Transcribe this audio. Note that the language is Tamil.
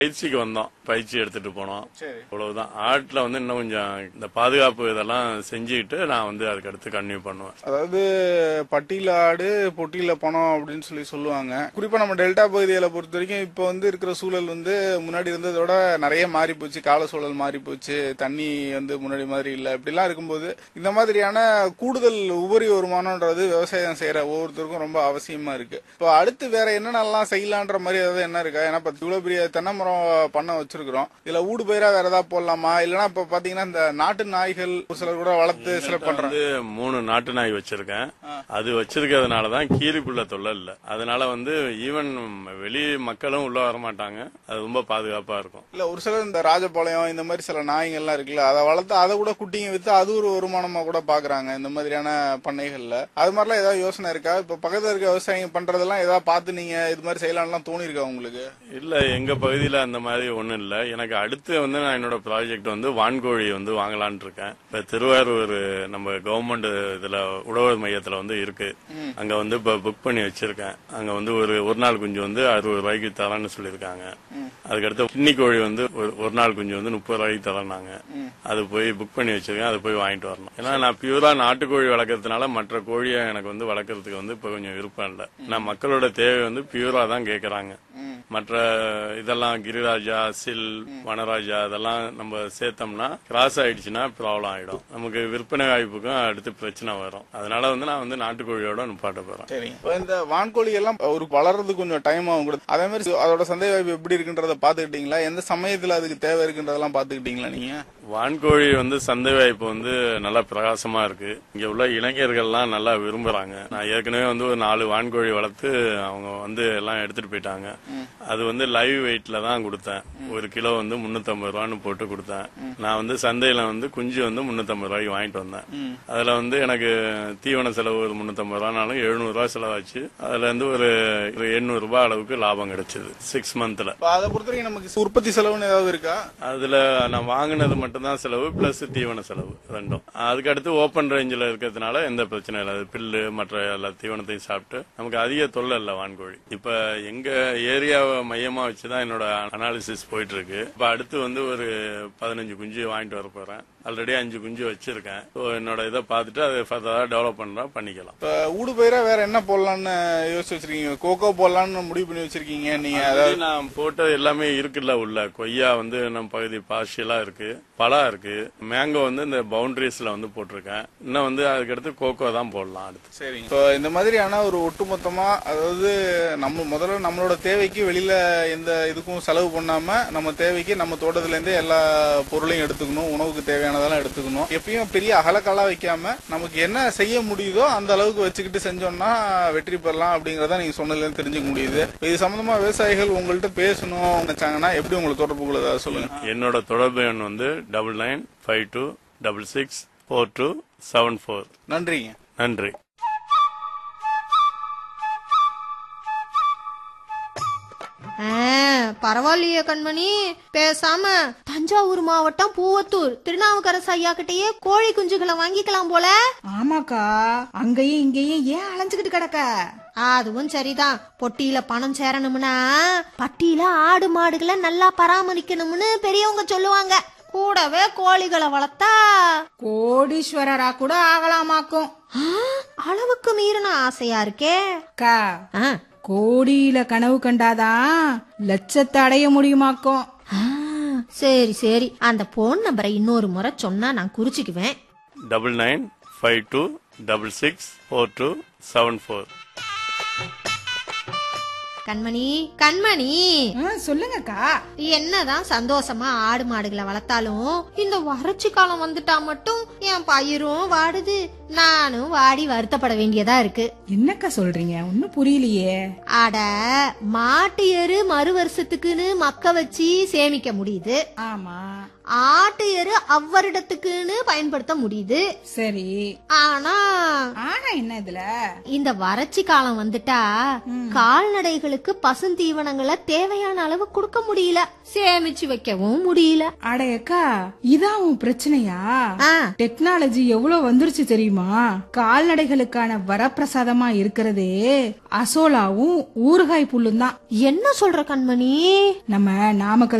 பயிற்சிக்கு வந்தோம் பயிற்சி எடுத்துட்டு போனோம் சரி அவ்வளவுதான் ஆட்டுல வந்து இன்னும் கொஞ்சம் இந்த பாதுகாப்பு இதெல்லாம் செஞ்சுக்கிட்டு நான் வந்து அதுக்கு அடுத்து கன்டினியூ பண்ணுவேன் அதாவது பட்டியில ஆடு பொட்டியில பணம் அப்படின்னு சொல்லி சொல்லுவாங்க குறிப்பா நம்ம டெல்டா பகுதிகளை பொறுத்த வரைக்கும் இப்போ வந்து இருக்கிற சூழல் வந்து முன்னாடி இருந்ததோட நிறைய மாறி போச்சு கால சூழல் மாறி போச்சு தண்ணி வந்து முன்னாடி மாதிரி இல்ல இப்படிலாம் இருக்கும்போது இந்த மாதிரியான கூடுதல் உபரி வருமானம்ன்றது விவசாயம் செய்யற ஒவ்வொருத்தருக்கும் ரொம்ப அவசியமா இருக்கு இப்போ அடுத்து வேற என்னென்னலாம் செய்யலான்ற மாதிரி ஏதாவது என்ன இருக்கா ஏன்னா இப்ப இவ்வளவு பெரிய தென்னை மரம் பண்ண வச்சிருக்கிறோம் இதுல ஊடு பயிரா வேற ஏதாவது போடலாமா இல்லைன்னா இப்ப பாத்தீங்கன்னா இந்த நாட்டு நாய்கள் ஒரு சிலர் கூட வளர்த்து சிலர் பண்றாங்க வந்து மூணு நாட்டு நாய் வச்சிருக்கேன் அது வச்சிருக்கிறதுனாலதான் கீரிப்புள்ள தொல்லை இல்ல அதனால வந்து ஈவன் வெளி மக்களும் உள்ள வர மாட்டாங்க அது ரொம்ப பாதுகாப்பா இருக்கும் இல்ல ஒரு சிலர் இந்த ராஜபாளையம் இந்த மாதிரி சில நாய்ங்கள்லாம் இருக்குல்ல அதை வளர்த்து அதை கூட குட்டிங்க வித்து அது ஒரு வருமானமா கூட பாக்குறாங்க இந்த மாதிரியான பண்ணைகள்ல அது மாதிரிலாம் ஏதாவது யோசனை இருக்கா இப்ப பக்கத்துல இருக்க விவசாயிங்க பண்றதெல்லாம் ஏதாவது பார்த்து நீங்க இது மாதிரி செய்யலாம்லாம் தோணி இருக்கா உங்களுக்கு இல்ல எங்க பகுதியில அந்த மாதிரி ஒண்ணும் இல்ல எனக்கு அடுத்து வந்து நான் என்னோட ப்ராஜெக்ட் வந்து வான்கோழி வந்து வாங்கலாம்னு இருக்கேன் இப்ப திருவாரூர் நம்ம கவர்மெண்ட் இதுல உழவர் மையத்துல வந்து இருக்கு அங்க வந்து இப்ப புக் பண்ணி வச்சிருக்கேன் அங்க வந்து ஒரு ஒரு நாள் குஞ்சு வந்து அறுபது ரூபாய்க்கு தரேன்னு சொல்லியிருக்காங்க அதுக்கடுத்து கிண்ணி கோழி வந்து ஒரு- ஒரு நாள் குஞ்சு வந்து முப்பது ரூபாய்க்கு தரேன்னாங்க அது போய் புக் பண்ணி வச்சிருக்கேன் அது போய் வாங்கிட்டு வரணும் ஏன்னா நான் பியூரா நாட்டுக்கோழி வளர்க்கறதுனால மற்ற கோழியை எனக்கு வந்து வளர்க்கறதுக்கு வந்து இப்ப கொஞ்சம் விருப்பம் இல்ல நான் மக்களோட தேவை வந்து பியூரா தான் கேக்குறாங்க மற்ற இதெல்லாம் கிரிராஜா சில் வனராஜா இதெல்லாம் நம்ம சேர்த்தோம்னா கிராஸ் ஆயிடுச்சுன்னா ப்ராப்ளம் ஆயிடும் நமக்கு விற்பனை வாய்ப்புக்கும் அடுத்து பிரச்சனை வரும் அதனால வந்து நான் வந்து நாட்டுக்கோழியோட நிப்பாட்ட போறேன் சரிங்க இப்ப இந்த வான்கோழி எல்லாம் ஒரு வளர்றது கொஞ்சம் டைம் ஆகும் கூட அதே மாதிரி அதோட சந்தை வாய்ப்பு எப்படி இருக்குன்றத பாத்துக்கிட்டீங்களா எந்த சமயத்துல அதுக்கு தேவை இருக்குன்றதெல்லாம் பாத்துக்கிட்டீங்களா நீங்க வான்கோழி வந்து சந்தை வாய்ப்பு வந்து நல்லா பிரகாசமா இருக்கு இங்க உள்ள இளைஞர்கள்லாம் நல்லா விரும்புறாங்க நான் ஏற்கனவே வந்து ஒரு நாலு வான்கோழி வளர்த்து அவங்க வந்து எல்லாம் எடுத்துட்டு போயிட்டாங்க அது வந்து லைவ் வெயிட்ல தான் கொடுத்தேன் ஒரு கிலோ வந்து முன்னூத்தம்பது ரூபான்னு போட்டு கொடுத்தேன் நான் வந்து சந்தையில வந்து குஞ்சு வந்து முன்னூத்தம்பது ரூபாய்க்கு வாங்கிட்டு வந்தேன் அதுல வந்து எனக்கு தீவன செலவு ஒரு முன்னூத்தம்பது ரூபானாலும் எழுநூறு ரூபாய் செலவாச்சு அதுல இருந்து ஒரு ஒரு எண்ணூறு ரூபாய் அளவுக்கு லாபம் கிடைச்சது சிக்ஸ் மந்த்ல இப்ப அதை பொறுத்த வரைக்கும் நமக்கு உற்பத்தி செலவுன்னு ஏதாவது இருக்கா அதுல நான் வாங்கினது மட்டும்தான் செலவு பிளஸ் தீவன செலவு ரெண்டும் அதுக்கு அடுத்து ஓப்பன் ரேஞ்சில் இருக்கிறதுனால எந்த பிரச்சனையும் இல்லை அது பில்லு மற்ற எல்லா தீவனத்தையும் சாப்பிட்டு நமக்கு அதிக தொல்லை இல்லை வான்கோழி இப்ப எங்க ஏரியாவை மையமா வச்சுதான் என்னோட அனாலிசிஸ் போயிட்டு இருக்கு இப்ப அடுத்து வந்து ஒரு பதினஞ்சு குஞ்சு வாங்கிட்டு வர போறேன் ஆல்ரெடி அஞ்சு குஞ்சு வச்சிருக்கேன் ஸோ என்னோட இதை பார்த்துட்டு அதை ஃபர்தரா டெவலப் பண்றா பண்ணிக்கலாம் இப்ப ஊடு பயிரா வேற என்ன போடலாம்னு யோசிச்சு வச்சிருக்கீங்க கோகோ போடலாம்னு முடிவு பண்ணி வச்சிருக்கீங்க நீங்க அதாவது அதாவது நான் போட்டது எல்லாமே இருக்குல்ல உள்ள கொய்யா வந்து நம்ம பகுதி பார்ஷியலா இருக்கு பலா இருக்கு மேங்கோ வந்து இந்த பவுண்டரிஸ்ல வந்து போட்டிருக்கேன் இன்னும் வந்து அதுக்கடுத்து கோகோ தான் போடலாம் அடுத்து சரிங்க இப்போ இந்த மாதிரியான ஒரு ஒட்டுமொத்தமா அதாவது நம்ம முதல்ல நம்மளோட தேவைக்கு வெளியில எந்த இதுக்கும் செலவு பண்ணாம நம்ம தேவைக்கு நம்ம தோட்டத்துல இருந்தே எல்லா பொருளையும் எடுத்துக்கணும் உணவுக்கு தேவையானதெல்லாம் எடுத்துக்கணும் எப்பயும் பெரிய அகலக்காலா வைக்காம நமக்கு என்ன செய்ய முடியுதோ அந்த அளவுக்கு வச்சுக்கிட்டு செஞ்சோம்னா வெற்றி பெறலாம் அப்படிங்கறத நீங்க சொன்னதுல இருந்து தெரிஞ்சுக்க முடியுது இது சம்பந்தமா விவசாயிகள் உங்கள்ட்ட பேசணும் நினைச்சாங்கன்னா எப்படி உங்களை தொடர்பு கொள்ளுதா சொல்லுங்க என்னோட தொடர்பு எண் வந்து double nine five two double six four two seven four நன்றிங்க நன்றி ஆ, பரவாயில்லையே கண்மணி பேசாம தஞ்சாவூர் மாவட்டம் பூவத்தூர் திருநாவுக்கரசு ஐயா கிட்டயே கோழி குஞ்சுகளை வாங்கிக்கலாம் போல ஆமாக்கா அங்கேயும் இங்கேயும் ஏன் அலைஞ்சுக்கிட்டு கிடக்க அதுவும் சரிதான் பொட்டியில பணம் சேரணும்னா பட்டியில ஆடு மாடுகளை நல்லா பராமரிக்கணும்னு பெரியவங்க சொல்லுவாங்க கூடவே கோழிகளை வளர்த்தா கோடீஸ்வரரா கூட ஆகலாமாக்கும் ஆ, அளவுக்கு மீறின ஆசையா இருக்கே அக்கா ஆ, கோடியில கனவு கண்டாதான் லட்சத்தை அடைய முடியுமாக்கும் ஆ, சரி சரி அந்த போன் நம்பரை இன்னொரு முறை சொன்னா நான் குறிச்சுக்குவேன் double nine five two double six four two seven four Kanmani Kanmani ஆ, சொல்லுங்கக்கா என்னதான் சந்தோஷமா ஆடு மாடுகளை வளர்த்தாலும் இந்த வறட்சி காலம் வந்துட்டா மட்டும் என் பயிரும் வாடுது நானும் வாடி வருத்தப்பட வேண்டியதா இருக்கு என்னக்கா சொல்றீங்க ஒன்னும் புரியலையே அட மாட்டு எரு மறு வருஷத்துக்குன்னு மக்க வச்சு சேமிக்க முடியுது ஆமா ஆட்டு எரு அவ்வருடத்துக்குன்னு பயன்படுத்த முடியுது சரி ஆனா ஆனா என்ன இதுல இந்த வறட்சி காலம் வந்துட்டா கால்நடைகளுக்கு பசுந்தீவனங்களை தேவையான அளவு கொடுக்க முடியல சேமிச்சு வைக்கவும் முடியல அடையக்கா இதான் உன் பிரச்சனையா ஆ டெக்னாலஜி எவ்வளவு வந்துருச்சு தெரியுமா தெரியுமா கால்நடைகளுக்கான வரப்பிரசாதமா இருக்கிறதே அசோலாவும் ஊறுகாய் புல்லும் தான் என்ன சொல்ற கண்மணி நம்ம நாமக்கல்